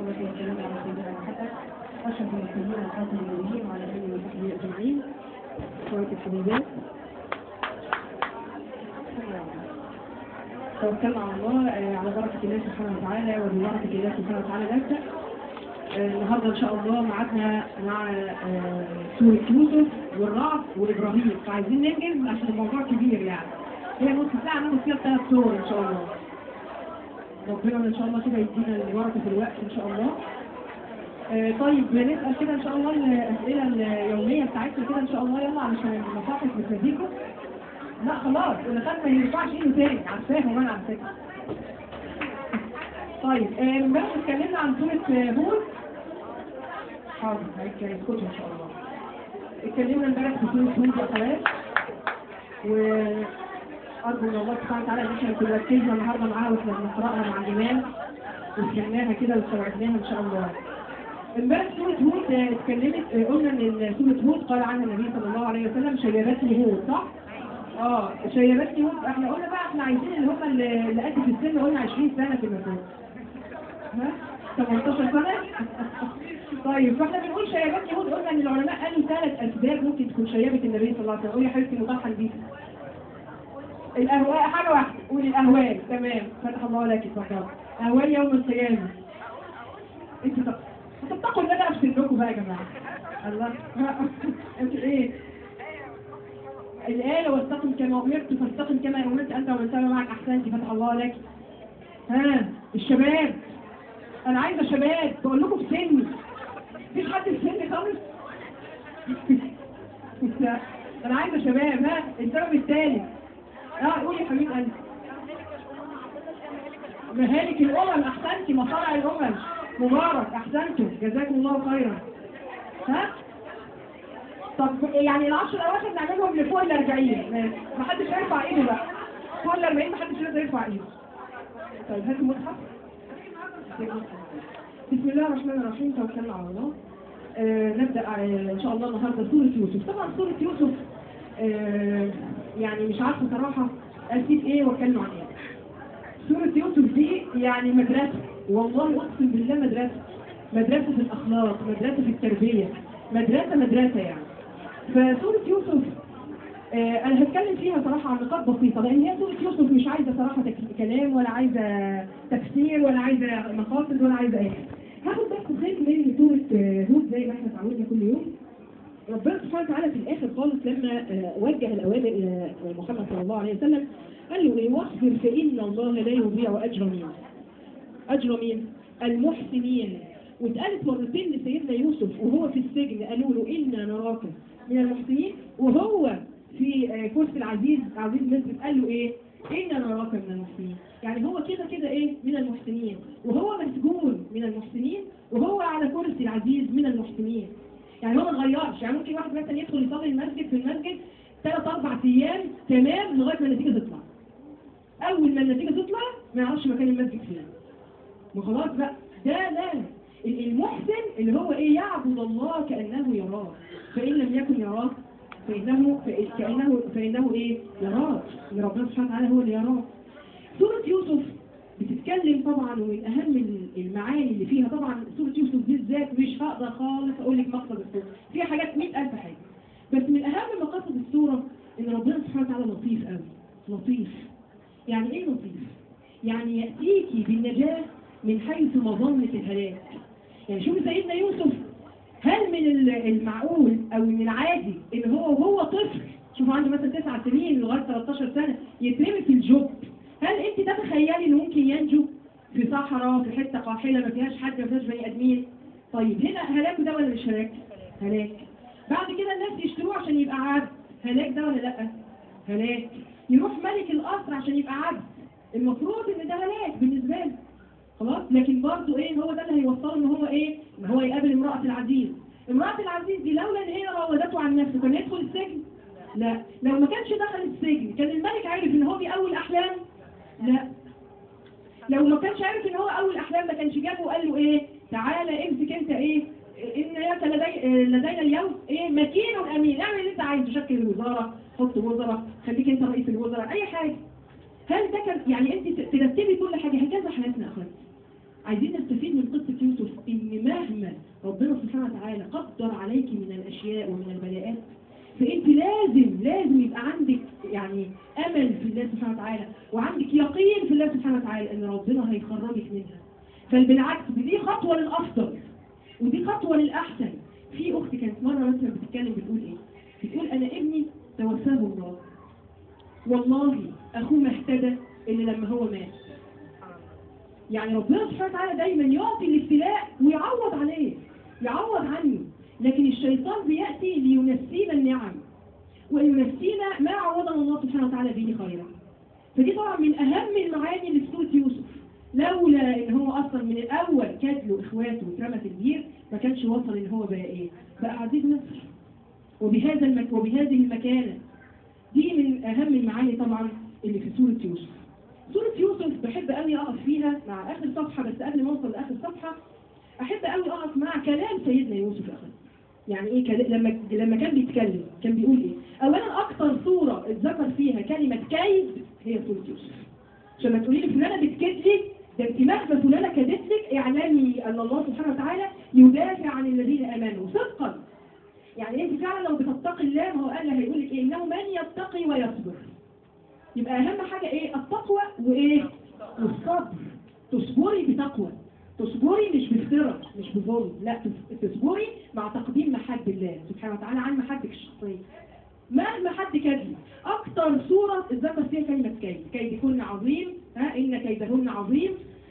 والصلاة والسلام على سيدنا محمد أشرف المرسلين وخاتم النبيين وعلى آله وصحبه أجمعين أخواتي الحبيبات توكلنا على الله آه، على بركة الله سبحانه وتعالى وببركة الله سبحانه وتعالى نبدأ آه، النهارده إن شاء الله ميعادنا مع آه، سورة يوسف والرعد وإبراهيم فعايزين ننجز عشان الموضوع كبير يعني هي نص ساعة ناخد فيها ثلاث صور إن شاء الله ربنا ان شاء الله كده يدينا البركه في الوقت ان شاء الله آه طيب نسال كده ان شاء الله الاسئله اليوميه بتاعتنا كده ان شاء الله يلا علشان المصاحف بتناديكم لا خلاص اللي خد ما ينفعش ايده تاني عارفاهم انا عارفاها طيب آه، امبارح اتكلمنا عن سوره آه، هود حاضر هيسكتوا ان شاء الله اتكلمنا امبارح في سوره هود يا خلاص و أرجو من الله سبحانه وتعالى إن احنا نكون ركزنا النهاردة معاها واحنا بنقرأها مع الإمام وفهمناها كده واستوعبناها إن شاء الله. امبارح سورة هود آه، اتكلمت آه، قلنا إن سورة هود قال عنها النبي صلى الله عليه وسلم شيبتني هود صح؟ اه شيبتني هود احنا قلنا بقى احنا عايزين اللي هم اللي اللي قد في السن قلنا 20 سنة في المكان. ها؟ 18 سنة؟ طيب فاحنا بنقول شيبتني هود قلنا ان العلماء قالوا ثلاث اسباب ممكن تكون شيبة النبي صلى الله عليه وسلم، قولي يا حبيبتي مطرحة بيها. الأهواء حاجة واحدة قولي الأهوال تمام فتح الله لك اتفضل أهوال يوم القيامة انت طب هتتقوا الله بقى في سنكم بقى يا جماعة الله انت ايه الآية واستقم كما أمرت فاستقم كما أمرت أنت ومن سوى معك أحسنتي فتح الله لك ها الشباب أنا عايزة شباب بقول لكم في سني مفيش حد في سني خالص لا. أنا عايزة شباب ها السبب الثالث اه قولي يا حبيب قلبي مهالك الامم احسنتي مصارع الامم مبارك احسنتم جزاكم الله خيرا ها طب يعني العشر الاواخر نعملهم لفوق ال 40 ما حدش يرفع ايده بقى فوق ال 40 ما حدش يقدر يرفع ايده طيب هاتوا مصحف بسم الله الرحمن الرحيم توكلنا على الله آه نبدا آه ان شاء الله النهارده سوره يوسف طبعا سوره يوسف آه يعني مش عارفه صراحه اسيب ايه واتكلم عن ايه سورة يوسف دي يعني مدرسة والله اقسم بالله مدرسة مدرسة في الاخلاق مدرسة في التربية مدرسة مدرسة يعني فسورة يوسف آه انا هتكلم فيها صراحة عن نقاط بسيطة لان هي سورة يوسف مش عايزة صراحة تك- كلام ولا عايزة تفسير ولا عايزة مقاصد ولا عايزة ايه هاخد بس خير من سورة آه، هود زي ما احنا اتعودنا كل يوم ربنا سبحانه وتعالى في الاخر خالص لما آه، وجه الاوامر الى محمد صلى الله عليه وسلم قال له ايه واصبر فان الله لا يضيع اجر مين؟ اجر مين؟ المحسنين واتقالت مرتين لسيدنا يوسف وهو في السجن قالوا له انا نراك من المحسنين وهو في آه، كرسي العزيز عزيز مصر قال له ايه؟ انا نراك من المحسنين يعني هو كده كده ايه؟ من المحسنين وهو مسجون من المحسنين وهو على كرسي العزيز من المحسنين يعني هو ما اتغيرش يعني ممكن واحد مثلا يدخل يصلي المسجد في المسجد ثلاث اربع ايام تمام لغايه ما النتيجه تطلع اول ما النتيجه تطلع ما يعرفش مكان المسجد فين وخلاص بقى ده لا المحسن اللي هو ايه يعبد الله كانه يراه فان لم يكن يراه فانه فإن- كانه فانه ايه يراه ان ربنا سبحانه وتعالى هو اللي يراه سوره يوسف بتتكلم طبعا ومن اهم المعاني اللي فيها طبعا سوره يوسف بالذات مش هقدر خالص اقول لك مقصد السوره فيها حاجات 100000 حاجه بس من اهم مقاصد السوره ان ربنا سبحانه وتعالى لطيف قوي لطيف يعني ايه لطيف يعني ياتيكي بالنجاه من حيث مظنه الهلاك يعني شوفي سيدنا يوسف هل من ال- المعقول او من العادي ان هو وهو طفل شوفوا عنده مثلا تسع سنين لغايه 13 سنه يترمي في الجب هل انت تتخيلي انه ممكن ينجو في صحراء في حته قاحله ما فيهاش حد ما فيهاش بني ادمين طيب هنا هلاك ده ولا مش هلاك هلاك بعد كده الناس يشتروه عشان يبقى عبد هلاك ده ولا لا هلاك يروح ملك القصر عشان يبقى عبد المفروض ان ده هلاك بالنسبه له خلاص لكن برضه ايه هو ده اللي هيوصله ان هو ايه ان هو يقابل امراه العزيز امراه العزيز دي لولا ان هي راودته عن نفسه كان يدخل السجن لا لو ما كانش دخل السجن كان الملك عارف ان هو بيقوي الاحلام لا لو ما كانش عارف ان هو اول احلام ما كانش جابه وقال له ايه تعالى امسك انت ايه ان لك لدي لدينا اليوم ايه مكين امين اعمل اللي انت عايزه شكل الوزاره حط وزراء خليك انت رئيس الوزراء اي حاجه هل ده كان يعني انت ترتبي كل حاجه هكذا حياتنا يا اخواتي عايزين نستفيد من قصة يوسف إن مهما ربنا سبحانه وتعالى قدر عليك من الأشياء ومن البلاءات فأنت لازم لازم يبقى عندك يعني أمل في الله سبحانه وتعالى وعندك يقين في الله سبحانه وتعالى إن ربنا هيخرجك منها فبالعكس دي خطوة للأفضل ودي خطوة للأحسن في أخت كانت مرة مثلا بتتكلم بتقول إيه؟ بتقول أنا ابني توفاه الله والله أخوه ما اهتدى إلا لما هو مات يعني ربنا سبحانه وتعالى دايما يعطي الابتلاء ويعوض عليه يعوض عنه لكن الشيطان بيأتي لينسينا النعم وينسينا ما عوضنا الله سبحانه وتعالى به خيرا فدي طبعا من أهم المعاني اللي في سورة يوسف لولا ان هو اصلا من الاول كاد له اخواته واترمى في البير ما كانش وصل ان هو بقى ايه بقى عزيز مصر وبهذا المك... وبهذه المكانه دي من اهم المعاني طبعا اللي في سوره يوسف سوره يوسف بحب قوي اقف فيها مع اخر صفحه بس قبل ما اوصل لاخر صفحه احب قوي اقف مع كلام سيدنا يوسف اخر يعني ايه كل... لما لما كان بيتكلم كان بيقول ايه اولا اكثر سوره اتذكر فيها كلمه كيد هي سوره يوسف عشان ما تقولي لي فلانه بتكد لي ده انت مهما فلانه كدت لك اعلامي ان الله سبحانه وتعالى يدافع عن الذين امنوا صدقا يعني انت فعلا لو بتتقي الله ما هو قال هيقول لك ايه انه من يتقي ويصبر يبقى اهم حاجه ايه التقوى وايه والصبر تصبري بتقوى تصبري مش بافتراء مش بظلم لا تصبري مع تقديم محب الله سبحانه وتعالى عن محبك الشخصيه مهما حد كذب اكتر صورة اتذكر فيها كلمة كيد كيدكن عظيم ها ان كيدهن عظيم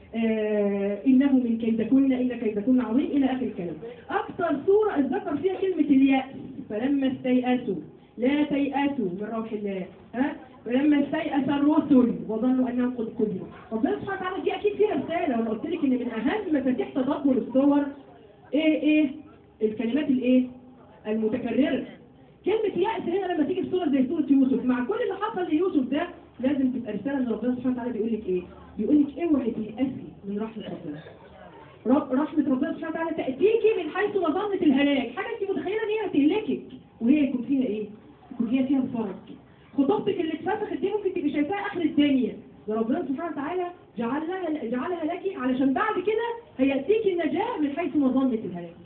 آه انه من كيدكن ان كيدكن عظيم الى اخر الكلام اكتر صورة اتذكر فيها كلمة اليأس فلما استيأسوا لا تيأسوا من روح الله ها فلما استيأس الرسل وظنوا انهم قد كذبوا ربنا سبحانه وتعالى دي اكيد فيها رسالة وانا قلت لك ان من اهم مفاتيح تدبر الصور ايه ايه الكلمات الايه المتكررة كلمة يأس هنا لما تيجي في صورة زي صورة يوسف مع كل اللي حصل ليوسف ده لازم تبقى رسالة ان ربنا سبحانه وتعالى بيقول لك ايه؟ بيقول لك اوعي تيأسي من رحمة ربنا. رب رحمة ربنا سبحانه وتعالى تأتيكي من حيث مظنة الهلاك، حاجة انت متخيلة ان هي هتهلكك وهي يكون فيها ايه؟ يكون هي فيها فرج. خطوبتك اللي اتفسخت دي ممكن تبقي شايفاها اخر الدنيا. ده ربنا سبحانه وتعالى جعلها جعلها لك علشان بعد كده هيأتيكي النجاة من حيث مظنة الهلاك.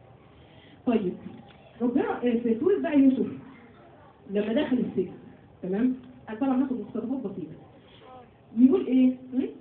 طيب ربنا في سورة بقى يوسف لما دخل السجن تمام طبعا ناخد مقتضبات بسيطه بيقول ايه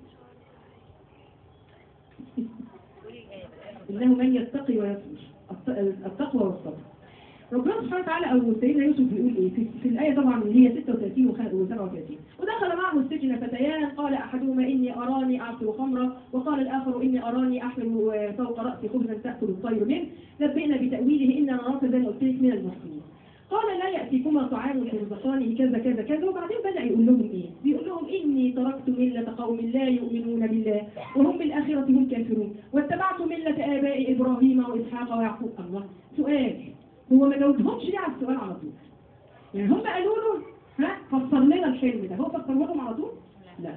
انه من يتقي ويصبر التقوى والصبر ربنا سبحانه وتعالى او سيدنا يوسف بيقول ايه في, في الايه طبعا اللي هي 36 و 37 ودخل معه السجن فتيان قال احدهما اني اراني اعصر خمرا وقال الاخر اني اراني احمل فوق راسي خبزا تاكل الطير منه نبئنا بتاويله انا نراك زي ما قلت لك من المحسنين قال لا يأتيكما طعام ترزقانه كذا كذا كذا وبعدين بدأ يقول لهم ايه بيقول لهم إني تركت ملة قوم لا يؤمنون بالله وهم بالآخرة هم كافرون واتبعت ملة آباء إبراهيم وإسحاق ويعقوب الله سؤال هو ما جاوبهمش ليه على السؤال على طول يعني هم قالوا له ها فسر لنا الحلم ده هو فسر لهم على طول لا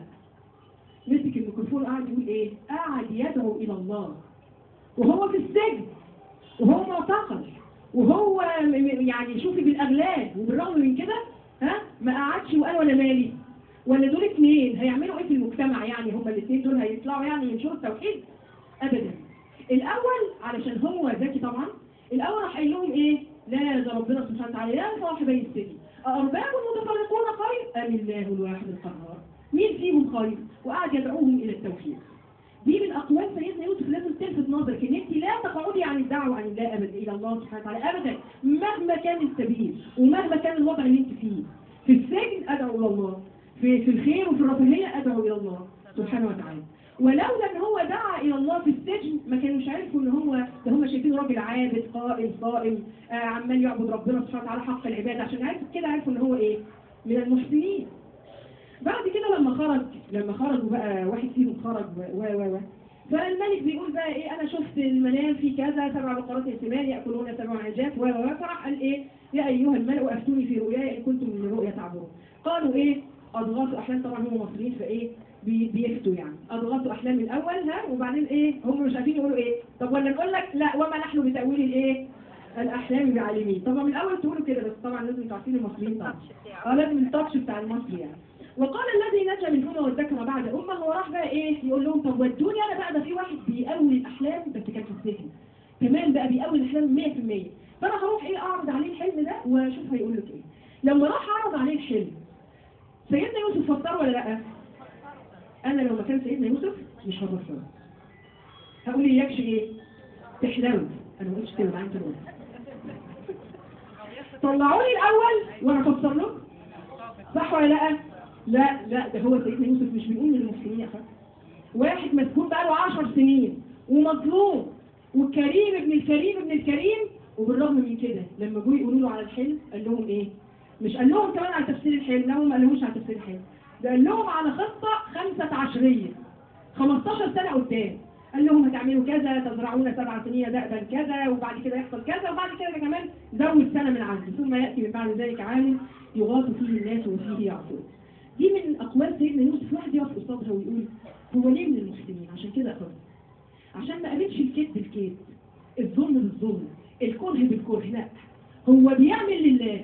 مسك الميكروفون قاعد يقول ايه قاعد يدعو الى الله وهو في السجن وهو معتقل وهو يعني شوفي بالاغلال وبالرغم من كده ها ما قعدش وقال ولا مالي ولا دول اثنين هيعملوا ايه في المجتمع يعني هما الاثنين دول هيطلعوا يعني ينشروا التوحيد ابدا الاول علشان هو ذكي طبعا الاول راح قايل لهم ايه لا ده ربنا سبحانه وتعالى يا صاحبي السجن أأرباب متفرقون خير أم الله الواحد القهار مين فيهم خير وقعد يدعوهم إلى التوحيد دي من أقوال سيدنا يوسف لازم تلفت نظرك إن أنت لا تقعدي عن الدعوة عن الله أبدا إلى الله سبحانه وتعالى أبدا مهما كان السبيل ومهما كان الوضع اللي أنت فيه في السجن أدعو إلى الله في في الخير وفي الرفاهية أدعو إلى الله سبحانه وتعالى ولولا ان هو دعا الى الله في السجن ما كانوش عرفوا ان هو ده هم شايفينه راجل عابد قائم صائم آه عمال يعبد ربنا سبحانه وتعالى حق العباده عشان عرفوا كده عرفوا ان هو ايه من المحسنين بعد كده لما خرج لما خرجوا بقى واحد فيهم خرج و و و فالملك بيقول بقى ايه انا شفت المنام في كذا سبع بقرات سمان ياكلون سبع عجاف و و فراح قال ايه يا ايها الملأ افتوني في رؤياي ان كنتم من الرؤيا تعبرون قالوا ايه اضغاث احلام طبعا هم مصريين فايه بيفتوا يعني اضغطوا احلام الاول ها وبعدين ايه هم مش عارفين يقولوا ايه طب ولا نقول لك لا وما نحن بتاويل الايه الاحلام بعالمين طبعا من الاول تقولوا كده بس طبعا لازم تعرفين المصريين طبعا اه لازم التاتش بتاع المصري يعني وقال الذي نجا منهما وادكر بعد امه هو راح بقى ايه يقول لهم طب ودوني انا بقى ده في واحد بيقوي الاحلام بس كان في السجن كمان بقى بيقوي الاحلام 100% فانا هروح ايه اعرض عليه الحلم ده واشوف هيقول لك ايه لما راح اعرض عليه الحلم سيدنا يوسف فسر ولا لا انا لو مكان سيدنا يوسف مش هفسر هقول اياكش ايه تحلو انا ما قلتش كده معاك كده طلعوني الاول وانا افسر لكم صح ولا لا لا لا ده هو سيدنا يوسف مش بيقول للمسلمين يا اخوان واحد مسجون بقاله 10 سنين ومظلوم والكريم ابن الكريم ابن الكريم وبالرغم من كده لما جوا يقولوا له على الحلم قال لهم ايه مش قال لهم كمان على تفسير الحلم لا هم ما قالوش على تفسير الحلم ده قال لهم على خطه خمسة عشريه 15 سنه قدام قال لهم هتعملوا كذا تزرعون سبع سنين دأبا كذا وبعد كده يحصل كذا وبعد كده كمان زود سنه من عنده ثم ياتي من بعد ذلك عام يغاث فيه الناس وفيه يعصون دي من اقوال سيدنا يوسف واحد يقف قصادها ويقول هو ليه من المسلمين عشان كده اخذ عشان ما قابلش الكذب بالكذب الظلم بالظلم الكره بالكره لا هو بيعمل لله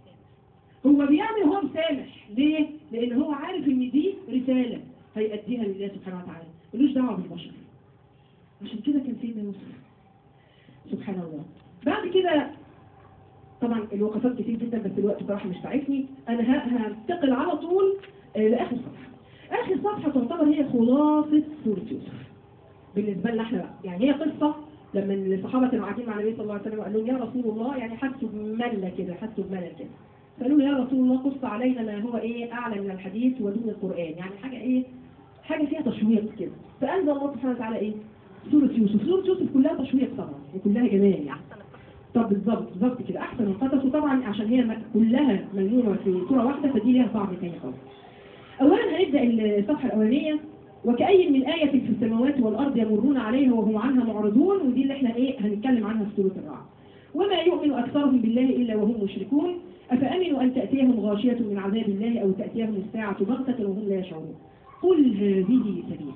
هو بيعمل هو مسامح ليه؟ لان هو عارف ان دي رساله هيأديها لله سبحانه وتعالى ملوش دعوه بالبشر عشان كده كان سيدنا يوسف سبحان الله بعد كده طبعا الوقفات كتير جدا بس الوقت بصراحه مش ساعدني انا ه- هنتقل على طول آه، لاخر صفحه اخر صفحه تعتبر هي خلاصه سوره يوسف بالنسبه لنا احنا بقى يعني هي قصه لما الصحابه كانوا قاعدين مع النبي صلى الله عليه وسلم وقال لهم يا رسول الله يعني حسوا بملة كده حسوا بملل كده فقالوا له يا رسول الله قص علينا ما هو ايه اعلى من الحديث ودون القران يعني حاجه ايه حاجه فيها تشويق كده فانزل الله سبحانه وتعالى ايه سوره يوسف سوره يوسف كلها تشويق طبعا وكلها جمال يعني طب بالظبط بالظبط كده احسن القصص وطبعا عشان هي م- كلها ملمومه في صوره واحده فدي ليها طعم تاني خالص اولا هنبدا الصفحه الاولانيه وكأي من آية في السماوات والأرض يمرون عليها وهم عنها معرضون ودي اللي احنا ايه هنتكلم عنها في سورة الرعد وما يؤمن أكثرهم بالله إلا وهم مشركون أفأمنوا أن تأتيهم غاشية من عذاب الله أو تأتيهم الساعة بغتة وهم لا يشعرون قل هذه سبيلي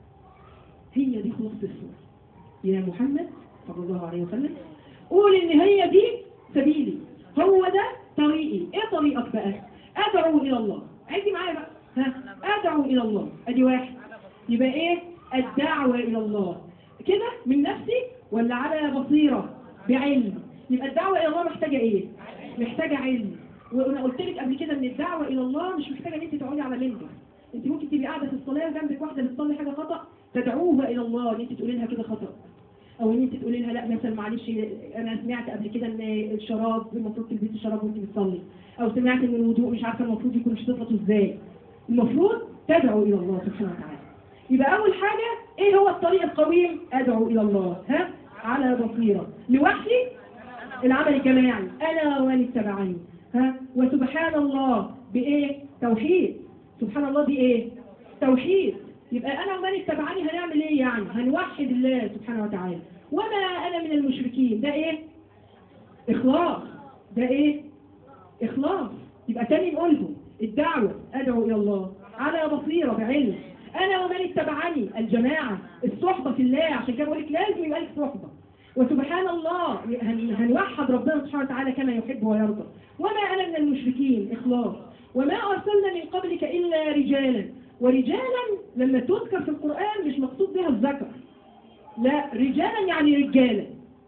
هي دي خلاصة السورة يا محمد صلى الله عليه وسلم قول إن هي دي سبيلي هو ده طريقي إيه طريقك بقى أدعو إلى الله عندي معايا بقى ها أدعو إلى الله أدي واحد يبقى إيه الدعوة إلى الله كده من نفسي ولا على بصيرة بعلم يبقى الدعوة إلى الله محتاجة إيه محتاجة علم وأنا قلت لك قبل كده إن الدعوة إلى الله مش محتاجة إن أنت تقعدي على منبر أنت ممكن تبقي قاعدة في الصلاة جنبك واحدة بتصلي حاجة خطأ تدعوها إلى الله إن أنت تقولي لها كده خطأ او ان انت تقولي لها لا مثلا معلش انا سمعت قبل كده ان الشراب المفروض تلبسي الشراب وانت بتصلي او سمعت ان الوضوء مش عارفه المفروض يكون شطفته ازاي المفروض تدعو الى الله سبحانه وتعالى يبقى اول حاجه ايه هو الطريق القويم ادعو الى الله ها على بصيره لوحدي العمل الجماعي انا ومن اتبعني ها وسبحان الله بايه توحيد سبحان الله دي ايه توحيد يبقى انا ومن اتبعني هنعمل ايه يعني هنوحد الله سبحانه وتعالى وما انا من المشركين ده ايه اخلاص ده ايه اخلاص يبقى تاني نقوله الدعوة ادعو الى الله على بصيرة بعلم انا ومن اتبعني الجماعة الصحبة في الله عشان كده بقول لك لازم يبقى لك صحبة وسبحان الله هن- هنوحد ربنا سبحانه وتعالى كما يحب ويرضى وما انا من المشركين اخلاص وما ارسلنا من قبلك الا رجالا ورجالا لما تذكر في القرآن مش مقصود بها الذكر لا رجالا يعني رجالا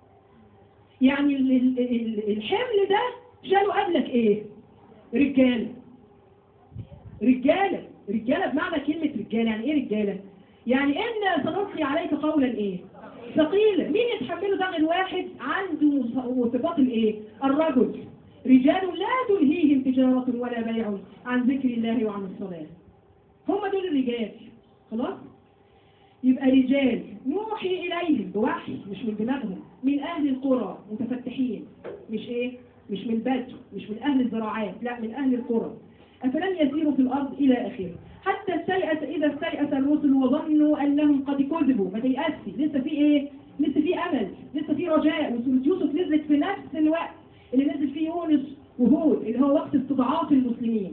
يعني ال- ال- ال- الحمل ده شالوا قبلك ايه رجاله رجاله رجاله بمعنى كلمة رجاله يعني ايه رجاله يعني ان سنلقي عليك قولا ايه ثقيلا مين يتحمله ده غير واحد عنده صفات الايه الرجل رجال لا تلهيهم تجارة ولا بيع عن ذكر الله وعن الصلاة هم دول الرجال خلاص يبقى رجال نوحي إليهم بوحي مش من دماغهم من أهل القرى متفتحين مش إيه مش من بدو مش من أهل الزراعات لا من أهل القرى أفلم يسيروا في الأرض إلى آخره حتى استيأس إذا استيأس الرسل وظنوا أنهم قد كذبوا ما تيأسي لسه في إيه لسه في أمل لسه في رجاء وسورة يوسف نزلت في نفس الوقت اللي نزل فيه يونس وهود اللي هو وقت استضعاف المسلمين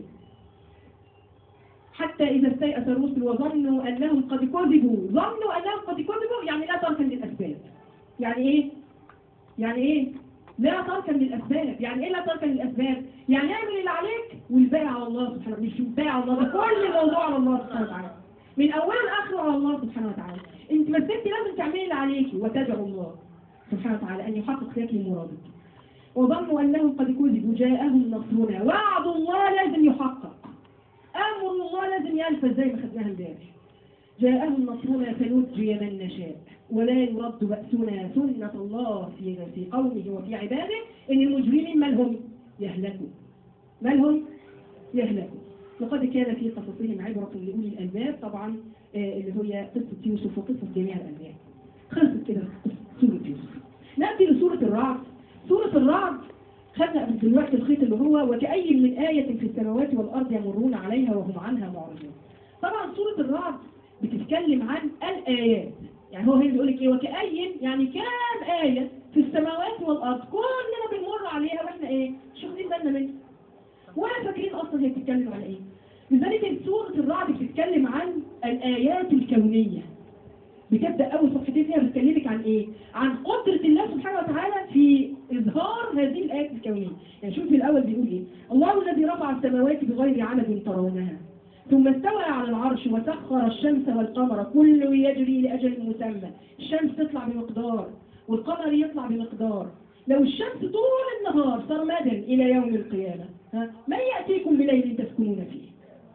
حتى إذا استيأس الرسل وظنوا أنهم قد كذبوا ظنوا أنهم قد كذبوا يعني لا تركا للأسباب يعني إيه؟ يعني إيه؟ لا تركا للاسباب يعني ايه لا تركا للاسباب يعني اعمل اللي عليك والباقي على الله سبحانه مش الباقي على الله ده كل الموضوع على الله سبحانه وتعالى من اوله لاخره على الله سبحانه وتعالى انت بس انت لازم تعملي اللي عليكي وتدعو الله سبحانه وتعالى ان يحقق لك مرادك وظنوا انهم قد كذبوا جاءهم نصرنا وعد الله لازم يحقق امر الله لازم ينفذ زي ما خدناها امبارح جاءهم نصرنا فنجي من نشاء ولا يرد بأسنا سنة الله في في قومه وفي عباده إن المجرمين مالهم يهلكوا مالهم يهلكوا لقد كان في قصصهم عبرة لأولي الألباب طبعا آه، اللي هي قصة يوسف وقصة جميع الأنبياء خلصت كده قصة سورة يوسف نأتي لسورة الرعد سورة الرعد خدنا قبل دلوقتي الخيط اللي هو وكأي من آية في السماوات والأرض يمرون عليها وهم عنها معرضون طبعا سورة الرعد بتتكلم عن الآيات يعني هو هنا بيقول لك ايه وكأي يعني كام آية في السماوات والأرض كلنا بنمر عليها واحنا ايه مش واخدين بالنا منها ولا فاكرين اصلا هي بتتكلم عن ايه لذلك سورة الرعد بتتكلم عن الآيات الكونية بتبدأ أول صفحتين فيها بتكلمك عن إيه؟ عن قدرة الله سبحانه وتعالى في إظهار هذه الآيات الكونية يعني شوف في الأول بيقول إيه؟ الله الذي رفع السماوات بغير عمد ترونها ثم استوى على العرش وسخر الشمس والقمر كل يجري لأجل مسمى الشمس تطلع بمقدار والقمر يطلع بمقدار لو الشمس طول النهار سرمدا إلى يوم القيامة ها؟ من يأتيكم بليل تسكنون فيه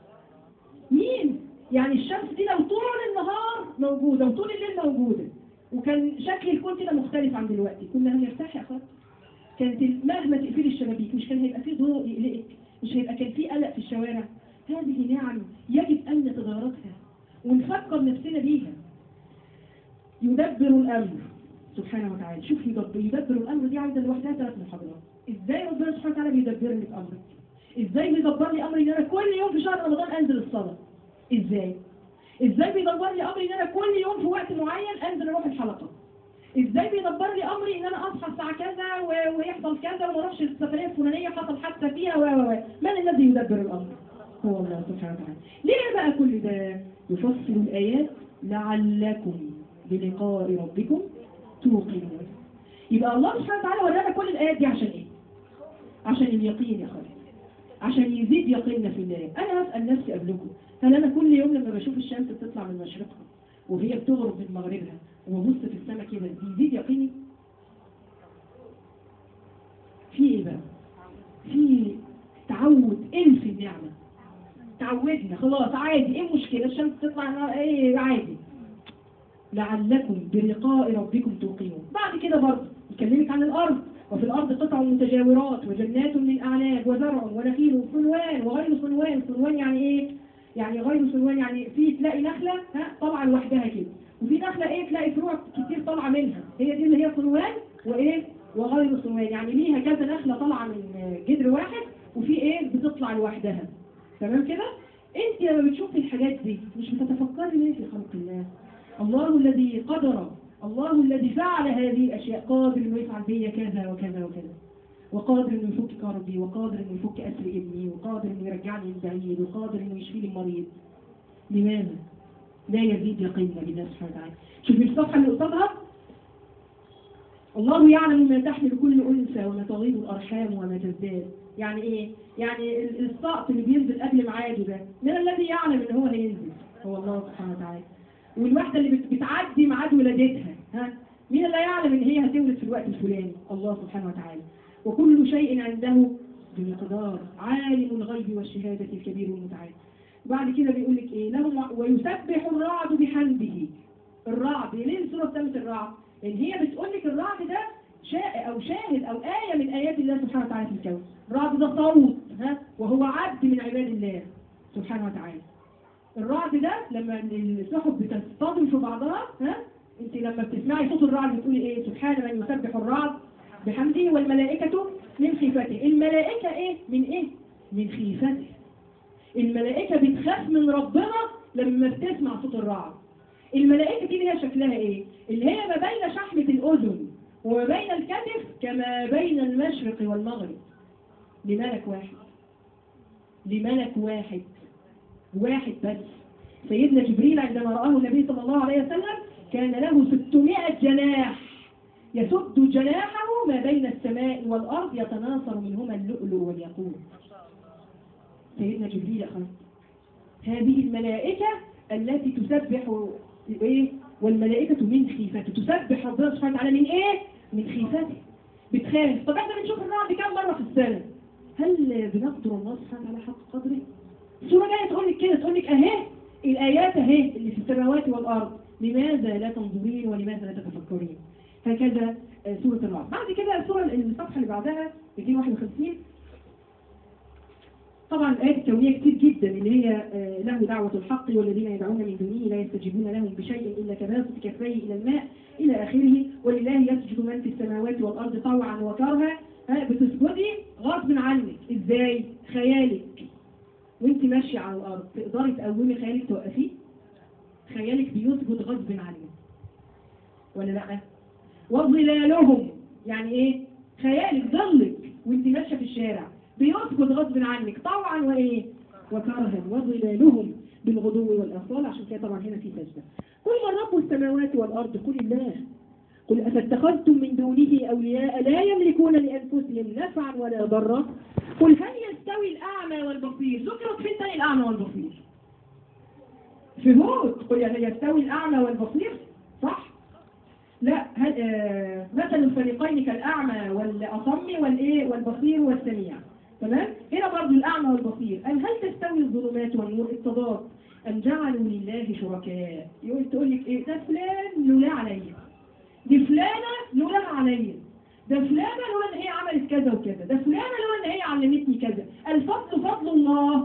مين يعني الشمس دي لو طول النهار موجودة وطول الليل موجودة وكان شكل الكون كده مختلف عن دلوقتي كنا هنرتاح يا اخوات كانت ال- مهما تقفلي الشبابيك مش كان هيبقى فيه ضوء يقلقك مش هيبقى كان فيه قلق في الشوارع هذه نعم يجب أن نتداركها ونفكر نفسنا بيها يدبر الأمر سبحانه وتعالى شوف يدبر, يدبر الأمر دي عايزة لوحدها ثلاث محاضرات ازاي ربنا سبحانه وتعالى بيدبر لي أمرك ازاي بيدبر لي أمري ان انا كل يوم في شهر رمضان انزل الصلاة ازاي ازاي بيدبر لي امري ان انا كل يوم في وقت معين انزل اروح الحلقه ازاي بيدبر لي امري ان انا اصحى الساعه كذا و- ويحصل كذا وما اروحش السفريه الفلانيه حصل حادثه فيها و و و من الذي يدبر الامر هو الله سبحانه وتعالى ليه بقى كل ده يفصل الايات لعلكم بلقاء ربكم توقنون يبقى الله سبحانه وتعالى ورانا كل الايات دي عشان ايه عشان اليقين يا خالد عشان يزيد يقيننا في الله انا هسال نفسي قبلكم هل انا كل يوم لما بشوف الشمس بتطلع من مشرقها وهي بتغرب من مغربها وببص في السماء كده بيزيد يقيني في ايه بقى في تعود انسي النعمه تعودنا خلاص عادي ايه المشكله الشمس تطلع ايه عادي لعلكم بلقاء ربكم توقنون بعد كده برضه يكلمك عن الارض وفي الارض قطع متجاورات وجنات من اعناب وزرع ونخيل وصنوان وغير صنوان صنوان يعني ايه يعني غير صنوان يعني في تلاقي نخله ها طالعه لوحدها كده وفي نخله ايه تلاقي فروع كتير طالعه منها هي دي اللي هي صنوان وايه وغير صنوان يعني ليها كذا نخله طالعه من جذر واحد وفي ايه بتطلع لوحدها تمام كده انت لما بتشوفي الحاجات دي مش بتتفكري ليه في خلق الله الله الذي قدر الله الذي فعل هذه الأشياء قادر انه يفعل بي كذا وكذا وكذا وقادر انه يفك كربي وقادر انه يفك أسر ابني وقادر انه يرجعني من بعيد وقادر انه يشفي لي المريض لماذا؟ لا يزيد يقيننا بالله سبحانه وتعالى شوفي الصفحة اللي قصادها الله يعلم ما تحمل كل أنثى وما تغيض الأرحام وما تزداد يعني إيه؟ يعني ال- السقط اللي بينزل قبل ميعاده ده من الذي يعلم إن هو هينزل هو الله سبحانه وتعالى والواحدة اللي بت- بتعدي ميعاد ولادتها ها مين اللي يعلم ان هي هتولد في الوقت الفلاني الله سبحانه وتعالى وكل شيء عنده بمقدار عالم الغيب والشهادة الكبير المتعال بعد كده بيقول لك ايه له ويسبح الرعد بحمده الرعد ليه السورة بتمت الرعد لان هي بتقول لك الرعد ده شاء او شاهد او آية من آيات الله سبحانه وتعالى في الكون الرعد ده صوت ها وهو عبد من عباد الله سبحانه وتعالى الرعد ده لما السحب بتصطدم في بعضها ها انت لما بتسمعي صوت الرعد بتقولي ايه سبحان من يسبح الرعد بحمده والملائكة من خيفته الملائكة ايه من ايه من خيفته الملائكة بتخاف من ربنا لما بتسمع صوت الرعد الملائكة دي اللي هي شكلها ايه اللي هي ما بين شحمة الأذن وما بين الكتف كما بين المشرق والمغرب لملك واحد لملك واحد واحد بس سيدنا جبريل عندما رآه النبي صلى الله عليه وسلم كان له 600 جناح يسد جناحه ما بين السماء والأرض يتناثر منهما اللؤلؤ والياقوت سيدنا جبريل أخذ هذه الملائكة التي تسبح إيه؟ والملائكة من خيفته تسبح ربنا سبحانه وتعالى من إيه؟ من خيفته بتخاف طب احنا بنشوف الرعد كام مرة في السنة هل بنقدر الله سبحانه وتعالى حق قدره؟ السورة جاية تقول لك كده تقول لك أهي الآيات أهي اللي في السماوات والأرض لماذا لا تنظرين ولماذا لا تتفكرين هكذا آه، سورة الرعد بعد كده السورة الصفحة اللي بعدها 251 طبعا الآيات الكونية كتير جدا اللي هي آه، له دعوة الحق والذين يدعون من دونه لا يستجيبون لهم بشيء إلا كباسط كفيه إلى الماء إلى آخره ولله يسجد من في السماوات والأرض طوعا وكرها ها، بتسجدي غصب عنك إزاي خيالك وانت ماشية على الأرض تقدري تقومي خيالك توقفيه خيالك بيسجد غصب عنك ولا لا وظلالهم يعني ايه خيالك ظلك وانت ماشيه في الشارع بيسجد غصب عنك طوعا وايه وكرها وظلالهم بالغدو والاصال عشان كده طبعا هنا في سجده قل من رب السماوات والارض قل الله قل افاتخذتم من دونه اولياء لا يملكون لانفسهم نفعا ولا ضرا قل هل يستوي الاعمى والبصير ذكرت فين تاني الاعمى والبصير في هود قل هل يستوي الاعمى والبصير صح لا هل آه مثل الفريقين كالأعمى والأصم والإيه والبصير والسميع تمام هنا برضو الأعمى والبصير قال هل تستوي الظلمات والنور التضاد أم جعلوا لله شركاء يقول تقول لك إيه ده فلان لولا عليا دي فلانة لولا عليا ده فلانة لولا إن هي عملت كذا وكذا ده فلانة لولا إن هي علمتني كذا الفضل فضل الله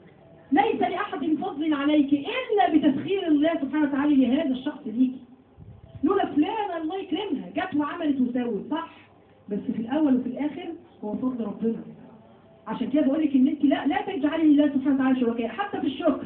ليس لأحد فضل عليك إلا بتسخير الله سبحانه وتعالى لهذا الشخص ليكي لولا فلانة الله يكرمها جت وعملت وسوت صح بس في الأول وفي الآخر هو فضل ربنا عشان كده بقول لك ان انت لا لا تجعلي لله سبحانه وتعالى شركاء حتى في الشكر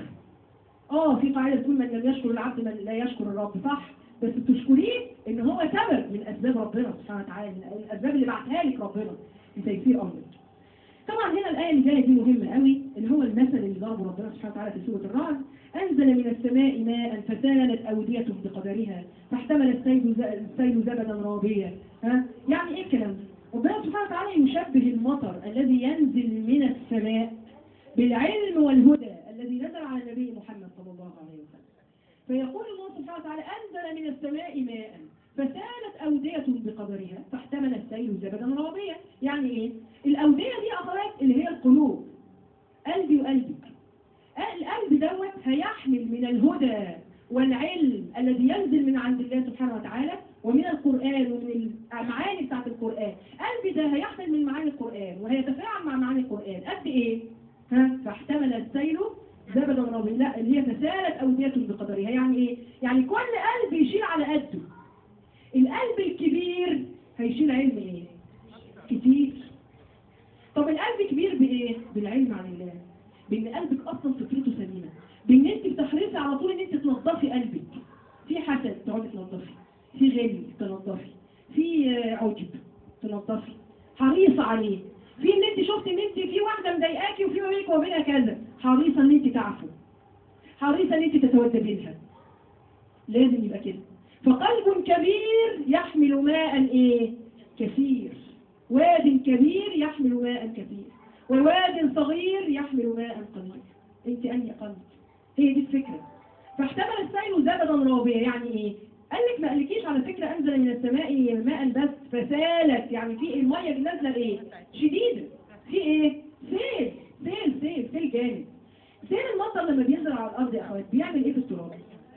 اه في قاعده تقول من لم يشكر العبد من لا يشكر الرب صح بس تشكريه ان هو سبب من اسباب ربنا سبحانه وتعالى من الاسباب اللي بعتها لك ربنا لتيسير امرك طبعا هنا الآية اللي جاية دي مهمة قوي اللي هو المثل اللي ضربه ربنا سبحانه وتعالى في سورة الرعد أنزل من السماء ماء فسالت أودية بقدرها فاحتمل السيل ز- السيل زبدا رابيا ها يعني إيه الكلام ده؟ ربنا سبحانه وتعالى يشبه المطر الذي ينزل من السماء بالعلم والهدى الذي نزل على النبي محمد صلى الله عليه وسلم فيقول الله سبحانه وتعالى أنزل من السماء ماء فسالت أودية بقدرها فاحتمل السيل زبدا رابيا يعني إيه؟ الأودية دي أخوات اللي هي القلوب قلبي وقلبك القلب دوت هيحمل من الهدى والعلم الذي ينزل من عند الله سبحانه وتعالى ومن القرآن ومن المعاني بتاعت القرآن قلبي ده هيحمل من معاني القرآن وهيتفاعل مع معاني القرآن قد إيه؟ ها؟ فاحتمل السيل زبدا رابيا لا اللي هي فسالت أودية بقدرها يعني إيه؟ يعني كل قلب يشيل على قده القلب الكبير هيشيل علم إيه؟ كتير طب القلب كبير بإيه؟ بالعلم عن الله بإن قلبك أصلا فكرته سليمة بإن أنت بتحرصي على طول إن أنت تنظفي قلبك في حسد تقعدي تنظفي في غل تنظفي في آه، عجب تنظفي حريصة عليه في ان انت شفت ان انت في واحدة مضايقاكي وفي ما بينك وبينها كذا حريصة ان انت تعفو حريصة ان انت تتوددي لها لازم يبقى كده فقلب كبير يحمل ماء ايه كثير واد كبير يحمل ماء كثير وواد صغير يحمل ماء قليل انت انهي قلب هي دي الفكرة فاحتمل السيل زبدا رابيا يعني ايه قال لك ما قالكيش على فكرة انزل من السماء ماء بس فسالت يعني في المية نازلة ايه شديدة في ايه سيل سيل سيل سيل جامد سيل المطر لما بينزل على الارض يا اخوات بيعمل ايه في التراب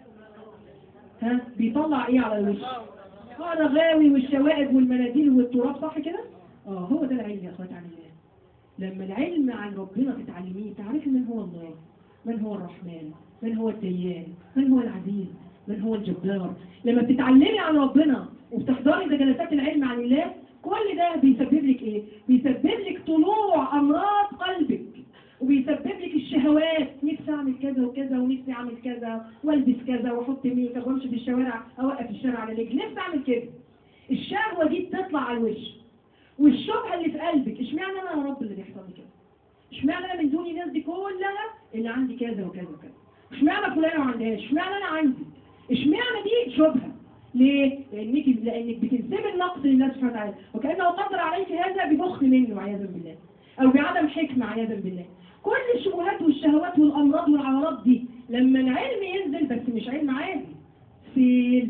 ها بيطلع ايه على الوش اه الرغاوي والشوائب والمناديل والتراب صح كده اه هو ده العلم يا اخوات عن الله لما العلم عن ربنا تتعلميه تعرفي من هو الله من هو الرحمن من هو الديان من هو العزيز من هو الجبار لما بتتعلمي عن ربنا وبتحضري ده جلسات العلم عن الله كل ده بيسبب لك ايه بيسبب لك طلوع امراض قلبك وبيسبب لك الشهوات نفسي اعمل كذا وكذا ونفسي اعمل كذا والبس كذا واحط ميك اب وامشي في الشوارع اوقف الشارع على رجلي نفسي اعمل كده الشهوه دي بتطلع على الوش والشبهه اللي في قلبك اشمعنى انا يا رب اللي بيحصل لي كده اشمعنى انا من دون الناس دي كلها اللي عندي كذا وكذا وكذا اشمعنى فلانه ما عندهاش اشمعنى انا عندي اشمعنى دي شبهه ليه؟ لانك لانك بتنسب النقص لله سبحانه وتعالى وكانه قدر عليك هذا ببخل منه عياذا بالله او بعدم حكمه عياذا بالله كل الشبهات والشهوات والامراض والعورات دي لما العلم ينزل بس مش علم عادي سيل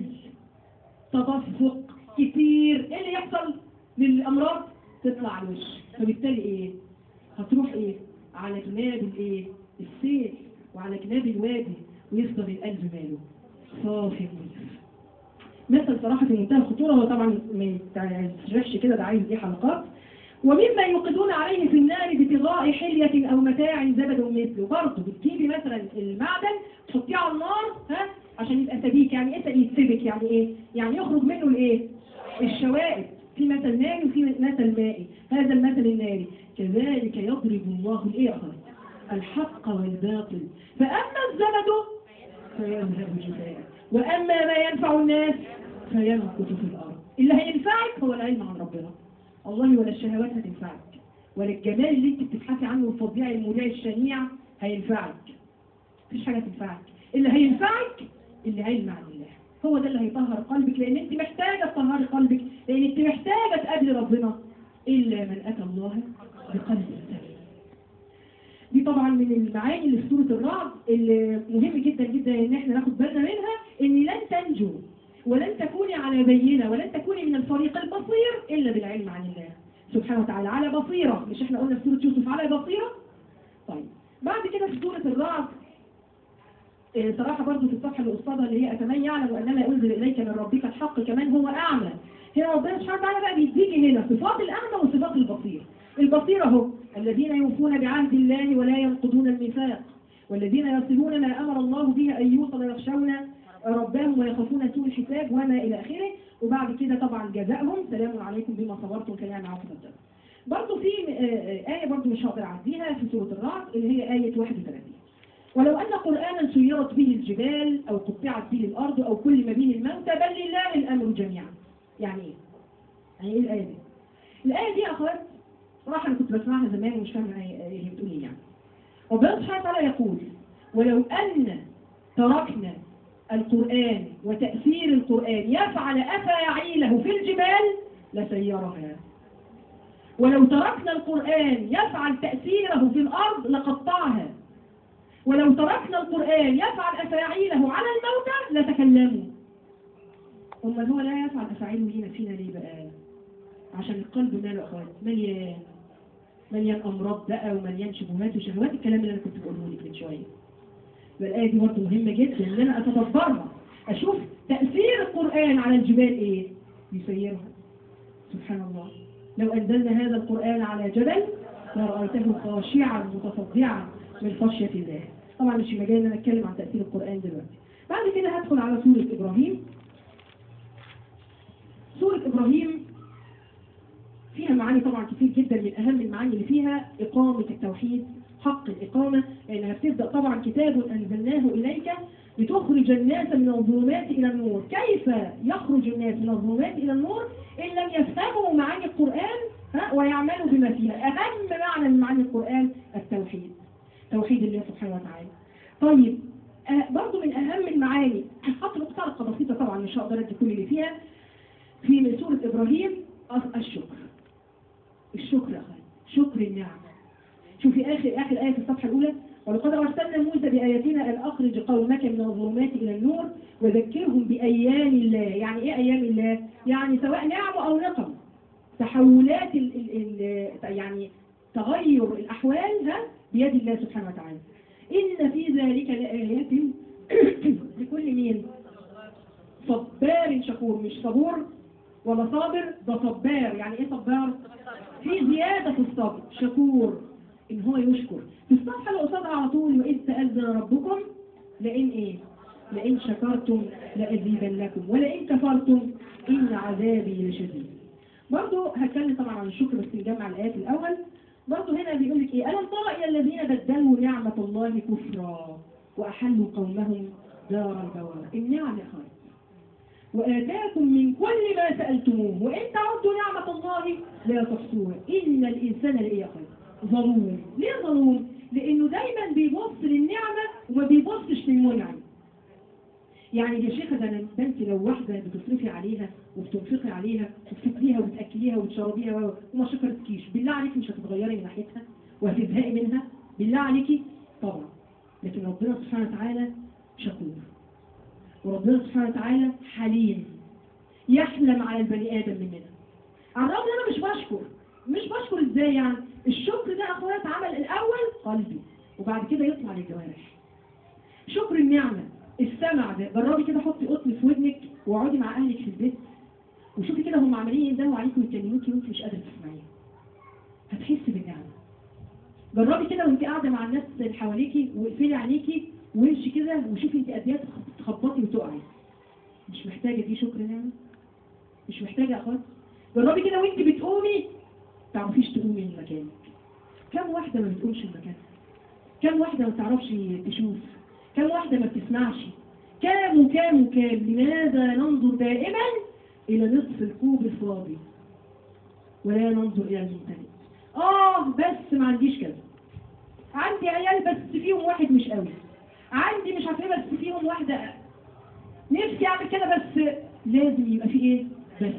تدفق كتير ايه اللي يحصل للامراض تطلع على الوش فبالتالي ايه هتروح ايه على جناب الايه السيل وعلى جناب الوادي ويفضل القلب ماله صافي نظيف مثل صراحة في منتهى الخطورة هو طبعا ما يتشرحش كده ده عايز ايه حلقات ومما يوقدون عليه في النار ابتغاء حلية أو متاع زبد مثله برضه بتجيبي مثلا المعدن تحطيه على النار ها عشان يبقى سبيك يعني ايه يتسبك يعني ايه؟ يعني يخرج منه الايه؟ الشوائب في مثل ناري وفي مثل مائي هذا المثل الناري كذلك يضرب الله الايه يا أخوات؟ الحق والباطل فأما الزبد فيذهب جفاء وأما ما ينفع الناس فيمكث في الأرض اللي هينفعك هو العلم عن ربنا والله ولا الشهوات هتنفعك ولا الجمال اللي انت بتبحثي عنه والفظيع المذيع الشنيع هينفعك مفيش حاجة تنفعك اللي هينفعك اللي علم عن الله هو ده اللي هيطهر قلبك لان انت محتاجة تطهري قلبك لان انت محتاجة تقابلي ربنا الا من اتى الله بقلب سليم دي طبعا من المعاني اللي في سورة الرعد اللي مهم جدا جدا ان احنا ناخد بالنا منها ان لن تنجو ولن تكوني على بينة ولن تكوني من الفريق البصير الا بالعلم عن الله سبحانه وتعالى على بصيرة مش احنا قلنا في سورة يوسف على بصيرة طيب بعد كده في سورة الرعد آه، صراحة برضو في الصفحة اللي قصادها اللي هي أتمنى يعلم أنما أنزل إليك من ربك الحق كمان هو أعمى هنا ربنا سبحانه وتعالى بقى بيديكي هنا صفات الأعمى وصفات البصير البصير أهو الذين يوفون بعهد الله ولا ينقضون الميثاق والذين يصلون ما أمر الله به أن يوصل يخشون ربهم ويخافون سوء الحساب وما إلى آخره وبعد كده طبعا جزاءهم سلام عليكم بما صبرتم كلام عاقبة الدار برضو في آه، آه، آية برضو مش هقدر أعديها في سورة الرعد اللي هي آية 31 ولو أن قرآنا سيرت به الجبال أو قطعت به الأرض أو كل ما به الموتى بل لله الأمر جميعا يعني إيه؟ يعني إيه الآية دي؟ الآية دي يا أخوات صراحة أنا كنت بسمعها زمان ومش فاهمة هي هي بتقول إيه يعني ربنا سبحانه وتعالى يقول ولو أن تركنا القرآن وتأثير القرآن يفعل أفاعيله في الجبال لسيرها ولو تركنا القرآن يفعل تأثيره في الأرض لقطعها ولو تركنا القرآن يفعل أفاعيله على الموتى لتكلموا أما هو لا يفعل أفاعيله هنا فينا ليه بقى عشان القلب ماله أخوات مليان مليان أمراض بقى ومليان شبهات وشهوات الكلام اللي أنا كنت بقوله لك من شوية والآية دي برضه مهمة جدا إن أنا أتدبرها أشوف تأثير القرآن على الجبال إيه يسيرها سبحان الله لو أنزلنا هذا القرآن على جبل لرأيته خاشعا متصدعا من خشية الله طبعا مش مجال ان انا اتكلم عن تأثير القرآن دلوقتي بعد كده هدخل على سورة إبراهيم سورة إبراهيم فيها معاني طبعا كتير جدا من أهم المعاني اللي فيها إقامة التوحيد حق الإقامة لأنها بتبدأ طبعا كتاب أنزلناه إليك لتخرج الناس من الظلمات إلى النور كيف يخرج الناس من الظلمات إلى النور إن لم يفهموا معاني القرآن ها ويعملوا بما فيها أهم معنى من معاني القرآن التوحيد توحيد الله سبحانه وتعالى طيب آه برضو من أهم المعاني هحط نقطة بسيطة طبعا مش هقدر أدي كل اللي فيها في من سورة إبراهيم الشكر الشكر يا أخي شكر النعمة شوفي آخر آخر آية في الصفحة الأولى ولقد أرسلنا موسى بآياتنا أن أخرج قومك من الظلمات إلى النور وذكرهم بأيام الله يعني إيه أيام الله؟ يعني سواء نعم أو نقم تحولات ال ال ال يعني تغير الأحوال ها بيد الله سبحانه وتعالى إن في ذلك لآيات لكل مين صبار شكور مش صبور ولا صابر ده صبار يعني ايه صبار في زيادة في الصبر شكور ان هو يشكر في الصفحة اللي قصادها على طول وإذ تأذن ربكم لئن ايه لئن شكرتم لأزيدنكم ولئن كفرتم إن عذابي لشديد برضه هتكلم طبعا عن الشكر بس نجمع الآيات الأول برضه هنا بيقول لك ايه ألم ترى إلى الذين بدلوا نعمة الله كفرا وأحلوا قومهم دار البوار النعم يا خالد وآتاكم من كل ما سألتموه وإن تعدوا نعمة الله لا تحصوها إن الإنسان لإيه يا خالد ظلوم ليه ظلوم؟ لأنه دايما بيبص للنعمة وما بيبصش للمنعم يعني يا شيخة ده أنا- ده انت لو واحدة بتصرفي عليها وبتنفقي عليها وبتاكليها وبتأكليها وبتشربيها و- وما شكرتكيش بالله عليكي مش هتتغيري من ناحيتها وهتزهقي منها بالله عليكي طبعا لكن ربنا سبحانه وتعالى شكور وربنا سبحانه وتعالى حليم يحلم على البني آدم مننا على الرغم ان انا مش بشكر مش بشكر ازاي يعني الشكر ده اخوات عمل الاول قلبي وبعد كده يطلع للجوارح شكر النعمة السمع ده جربي كده حطي قطن في ودنك واقعدي مع اهلك في البيت وشوفي كده هم عمالين يندهوا عليكي ويكلموكي وانت مش قادره تسمعيهم هتحسي بالنعمة جربي كده وانت قاعده مع الناس اللي حواليكي واقفلي عينيكي وامشي كده وشوفي انت قد ايه تخبطي وتقعي مش محتاجه دي شكر نعمه مش محتاجه يا اخوات جربي كده وانت بتقومي تعرفيش تقومي من مكانك كم واحده ما بتقومش من مكانها كم واحده ما تعرفش تشوف كم واحده ما بتسمعش كام وكام وكام لماذا ننظر دائما الى نصف الكوب الفاضي ولا ننظر الى الممتلئ اه بس ما عنديش كذا عندي عيال بس فيهم واحد مش قوي عندي مش عارفه ايه بس فيهم واحده نفسي اعمل كده بس لازم يبقى في ايه بس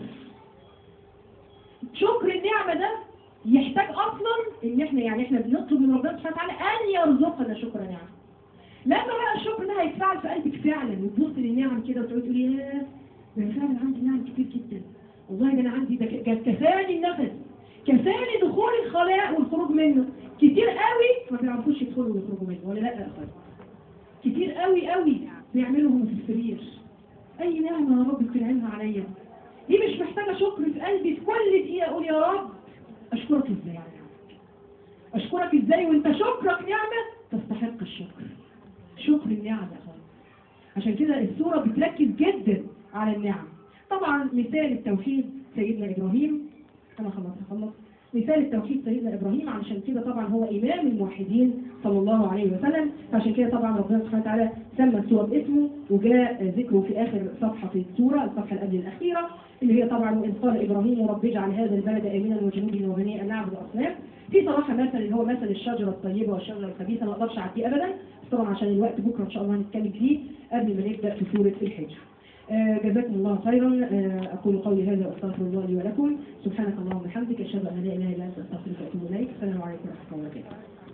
شكر النعمه ده يحتاج اصلا ان احنا يعني احنا بنطلب من ربنا سبحانه وتعالى ان يرزقنا شكر نعمه لما بقى الشكر ده هيتفعل في قلبك فعلا وتبص للنعم كده وتقعدي تقولي ياه ده انا فعلا عندي نعم كتير جدا والله ده انا عندي ده ك- كفاني النفس كفاني دخول الخلاء والخروج منه كتير قوي ما بيعرفوش يدخلوا ويخرجوا منه ولا لا يا اخوان كتير قوي قوي بيعملوا هم في السرير اي نعمه يا رب بتنعمها عليا دي مش محتاجه شكر في قلبي في كل دقيقه اقول يا رب اشكرك ازاي على نعمتك اشكرك ازاي وانت شكرك نعمه تستحق الشكر شكر النعم يا اخوان عشان كده السوره بتركز جدا على النعم طبعا مثال التوحيد سيدنا ابراهيم انا خلاص هخلص مثال التوحيد سيدنا ابراهيم علشان كده طبعا هو امام الموحدين صلى الله عليه وسلم فعشان كده طبعا ربنا سبحانه وتعالى سمى السوره باسمه وجاء ذكره في اخر صفحه في السوره الصفحه اللي قبل الاخيره اللي هي طبعا وإذ قال إبراهيم رب اجعل هذا البلد آمنا وجنوبنا وبني أن نعبد الأصنام في صراحة مثل اللي هو مثل الشجرة الطيبة والشجرة الخبيثة ما أقدرش أعديه أبدا بس طبعا عشان الوقت بكرة إن شاء الله هنتكلم فيه قبل ما نبدأ في سورة الحجر آه جزاكم الله خيرا آه أقول قولي هذا وأستغفر الله لي ولكم سبحانك اللهم وبحمدك أشهد أن لا إله إلا أنت أستغفرك وأتوب إليك السلام عليكم ورحمة الله وبركاته